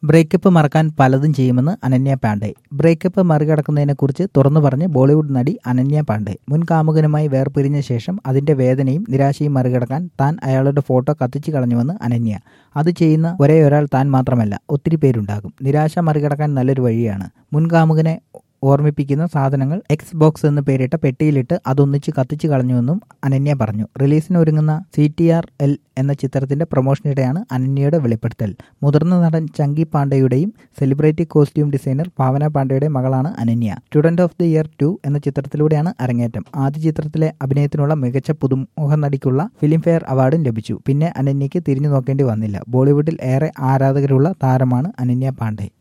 breakup മറക്കാൻ പലതും ചെയ്യുമെന്ന് അനന്യ പാണ്ഡെ ബ്രേക്കപ്പ് മറികടക്കുന്നതിനെക്കുറിച്ച് തുറന്നു പറഞ്ഞ് ബോളിവുഡ് നടി അനന്യ പാണ്ഡെ മുൻ കാമുകനുമായി വേർപിരിഞ്ഞ ശേഷം അതിന്റെ വേദനയും നിരാശയും മറികടക്കാൻ താൻ അയാളുടെ ഫോട്ടോ കത്തിച്ചു കളഞ്ഞുവെന്ന് അനന്യ അത് ചെയ്യുന്ന ഒരേ ഒരാൾ താൻ മാത്രമല്ല ഒത്തിരി പേരുണ്ടാകും നിരാശ മറികടക്കാൻ നല്ലൊരു വഴിയാണ് മുൻ കാമുകനെ ഓർമ്മിപ്പിക്കുന്ന സാധനങ്ങൾ എക്സ് ബോക്സ് എന്ന് പേരിട്ട പെട്ടിയിലിട്ട് അതൊന്നിച്ച് കത്തിച്ചു കളഞ്ഞുവെന്നും അനന്യ പറഞ്ഞു റിലീസിന് ഒരുങ്ങുന്ന സി ടി ആർ എൽ എന്ന ചിത്രത്തിന്റെ പ്രൊമോഷനിടെയാണ് അനന്യയുടെ വെളിപ്പെടുത്തൽ മുതിർന്ന നടൻ ചങ്കി പാണ്ഡെയുടെയും സെലിബ്രിറ്റി കോസ്റ്റ്യൂം ഡിസൈനർ ഭാവന പാണ്ഡെയുടെ മകളാണ് Ananya student of the year two എന്ന ചിത്രത്തിലൂടെയാണ് അരങ്ങേറ്റം ആദ്യ ചിത്രത്തിലെ അഭിനയത്തിനുള്ള മികച്ച പുതുമുഖ നടിക്കുള്ള ഫിലിംഫെയർ അവാർഡും ലഭിച്ചു പിന്നെ അനന്യയ്ക്ക് തിരിഞ്ഞു നോക്കേണ്ടി വന്നില്ല ബോളിവുഡിൽ ഏറെ ആരാധകരുള്ള താരമാണ് അനന്യ പാണ്ഡെ